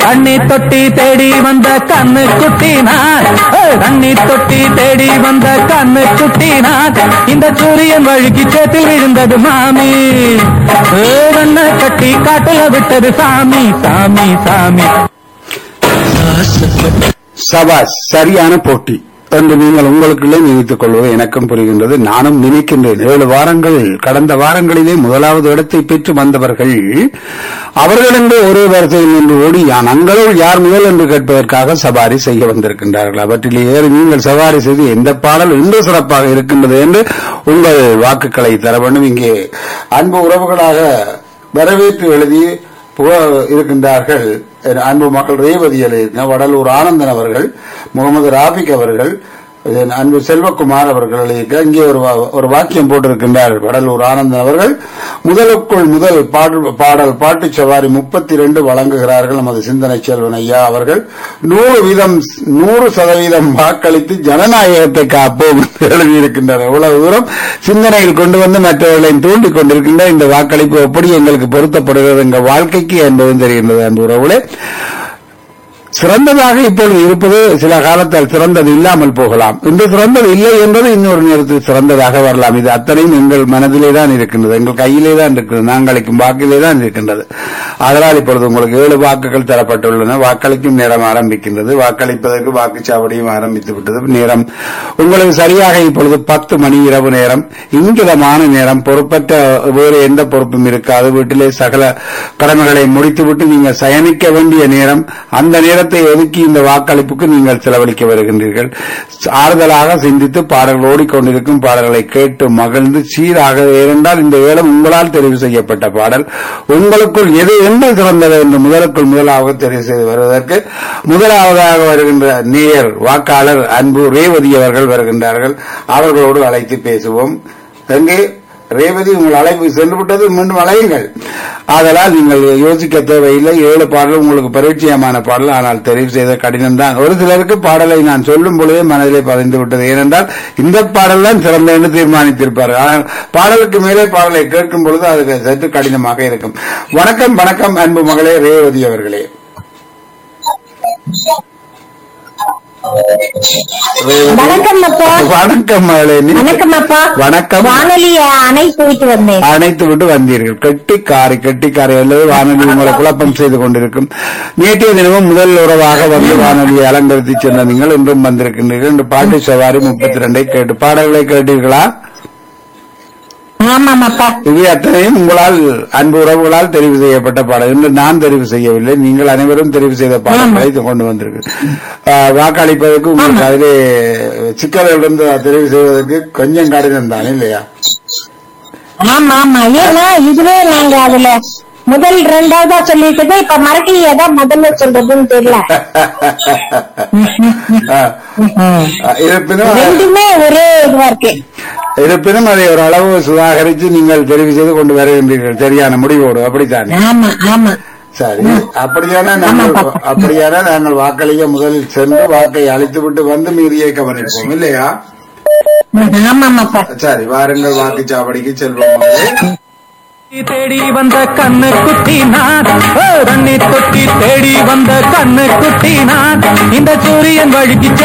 தண்ணி தொட்டி தேடி வந்த கண்ணு குட்டினார் தண்ணி தொட்டி தேடி வந்த கண்ணு குட்டினார் இந்த சூரியன் வழுக்கி சேத்தில் விழுந்தது மாமி கண்ண கட்டி காட்டுல விட்டது சாமி சாமி சாமி சபாஸ் சரியான போட்டி என்று நீங்கள் உங்களுக்குள்ளே நினைத்துக் கொள்வது எனக்கும் புரிகின்றது நானும் நினைக்கின்றேன் ஏழு வாரங்கள் கடந்த வாரங்களிலே முதலாவது இடத்தை பெற்று வந்தவர்கள் அவர்கள் என்று ஒரே வரிசையில் நின்று ஓடி நங்களுள் யார் முதல் என்று கேட்பதற்காக சவாரி செய்ய வந்திருக்கின்றார்கள் அவற்றிலே ஏறி நீங்கள் சவாரி செய்து எந்த பாடல் இன்று சிறப்பாக இருக்கின்றது என்று உங்கள் வாக்குகளை தர வேண்டும் இங்கே அன்பு உறவுகளாக வரவேற்று எழுதி புக- இருக்கின்றார்கள் என் அன்பு மக்கள் ரேவதி எழுதியிருக்க வடலூர் ஆனந்தன் அவர்கள் முகமது ராபிக் அவர்கள் என் அன்பு செல்வகுமார் அவர்கள் எழுதியிருக்க இங்கே ஒரு வா- ஒரு வாக்கியம் போட்டிருக்கின்றார் வடலூர் ஆனந்தன் அவர்கள் முதலுக்குள் முதல் பாடல் பாடல் பாட்டுச் சவாரி முப்பத்தி ரெண்டு வழங்குகிறார்கள் நமது சிந்தனை செல்வன் ஐயா அவர்கள் நூறு வீதம் நூறு சதவீதம் வாக்களித்து ஜனநாயகத்தை காப்போம் என்று எழுதியிருக்கின்றனர் எவ்வளவு தூரம் சிந்தனையில் கொண்டு வந்து மற்றவர்களையும் தூண்டிக் கொண்டிருக்கின்ற இந்த வாக்களிப்பு எப்படி எங்களுக்கு பொருத்தப்படுகிறது எங்கள் வாழ்க்கைக்கு என்பதும் தெரிகின்றது அன்பு உறவுகளே சிறந்ததாக இப்பொழுது இருப்பது சில காலத்தால் சிறந்தது இல்லாமல் போகலாம் இன்று சிறந்தது இல்லை என்பது இன்னொரு நேரத்தில் சிறந்ததாக வரலாம் இது அத்தனையும் எங்கள் மனதிலே தான் இருக்கின்றது எங்கள் கையிலே தான் இருக்கிறது நாங்கள் அளிக்கும் வாக்கிலே தான் இருக்கின்றது அதனால் இப்பொழுது உங்களுக்கு ஏழு வாக்குகள் தரப்பட்டுள்ளன வாக்களிக்கும் நேரம் ஆரம்பிக்கின்றது வாக்களிப்பதற்கு வாக்குச்சாவடியும் ஆரம்பித்து விட்டது நேரம் உங்களுக்கு சரியாக இப்பொழுது பத்து மணி இரவு நேரம் இங்கிதமான நேரம் பொறுப்பற்ற வேறு எந்த பொறுப்பும் இருக்காது வீட்டிலே சகல கடமைகளை முடித்துவிட்டு நீங்கள் சயனிக்க வேண்டிய நேரம் அந்த நேரத்தை ஒதுக்கி இந்த வாக்களிப்புக்கு நீங்கள் செலவழிக்க வருகின்றீர்கள் ஆறுதலாக சிந்தித்து பாடல்கள் ஓடிக்கொண்டிருக்கும் பாடல்களை கேட்டு மகிழ்ந்து சீராக ஏனென்றால் இந்த ஏலம் உங்களால் தெரிவு செய்யப்பட்ட பாடல் உங்களுக்குள் எது என்ன சிறந்தது என்று முதலுக்குள் முதலாக தெரிவு செய்து வருவதற்கு முதலாவதாக வருகின்ற நேயர் வாக்காளர் அன்பு ரேவதி அவர்கள் வருகின்றார்கள் அவர்களோடு அழைத்து பேசுவோம் எங்கே ரேவதி உங்கள் அழைப்பு சென்று விட்டது மீண்டும் அழையுங்கள் ஆதலால் நீங்கள் யோசிக்க தேவையில்லை ஏழு பாடல் உங்களுக்கு பரிச்சயமான பாடல் ஆனால் தெரிவு செய்த கடினம்தான் ஒரு சிலருக்கு பாடலை நான் சொல்லும் பொழுதே மனதிலே பதிந்து விட்டது ஏனென்றால் இந்த பாடல் தான் சிறந்த என்று தீர்மானித்திருப்பார்கள் ஆனால் பாடலுக்கு மேலே பாடலை கேட்கும் பொழுது அது சற்று கடினமாக இருக்கும் வணக்கம் வணக்கம் அன்பு மகளே ரேவதி அவர்களே ரேவதி. வணக்கம் அப்பா வணக்கம் மகளே நீ- வணக்கம் அப்பா வணக்கம் வானொலி அணைத்து போயிட்டு வந்தேன் அணைத்து விட்டு வந்தீர்கள் கெட்டிக்காரி கெட்டிக்காரி அல்லது வானொலி உங்களை குழப்பம் செய்து கொண்டிருக்கும் நேற்றைய தினமும் முதல் உறவாக வந்து வானொலியை அலங்கரித்து சென்ற நீங்கள் இன்றும் வந்திருக்கின்றீர்கள் இன்று பாட்டு சவாரி முப்பத்தி ரெண்டை கேட்டு பாடல்களை கேட்டீர்களா ஆமாம் அப்பா இது அத்தனையும் உங்களால் அன்பு உறவுகளால் தெரிவு செய்யப்பட்ட பாடல் இன்று நான் தெரிவு செய்யவில்லை நீங்கள் அனைவரும் தெரிவு செய்த பாடல்களை இது கொண்டு வந்திருக்கு ஆஹ், வாக்களிப்பதற்கு உங்களுக்கு அதிலே சிக்கல்கள் இருந்து தெரிவு செய்வதற்கு கொஞ்சம் கடினம் தானே இல்லையா ஆமா ஆமா ஏன்னா இதுவே நாங்க அதுல முதல் ரெண்டாவதா சொல்லிட்டு இப்ப மறுபடியும் எதா முதல்ல சொல்றதுன்னு தெரியல ஆஹ், ஆஹ், இருப்பினும் ரெண்டுமே ஒரே இதுவா இருக்கு இருப்பினும் அதை ஒரு அளவு சுதாகரித்து நீங்கள் தெரிவு செய்து கொண்டு வருகின்றீர்கள் சரியான முடிவோடு அப்படித்தானே ஆமா ஆமா சரி அப்படியான நாங்கள் அப்படியான நாங்கள் வாக்களிக்க முதலில் சென்று வாக்கை அழித்து விட்டு வந்து மீதியை கவனிப்போம் இல்லையா ஆமாமாப்பா சரி வாருங்கள் வாக்குச்சாவடிக்கு செல்வோம் மகளே. தேடி வந்த கண்ணு குட்டினார் தண்ணி தொட்டி தேடி வந்த கண்ணு குட்டினார் இந்த சூரியன் வழுக்கி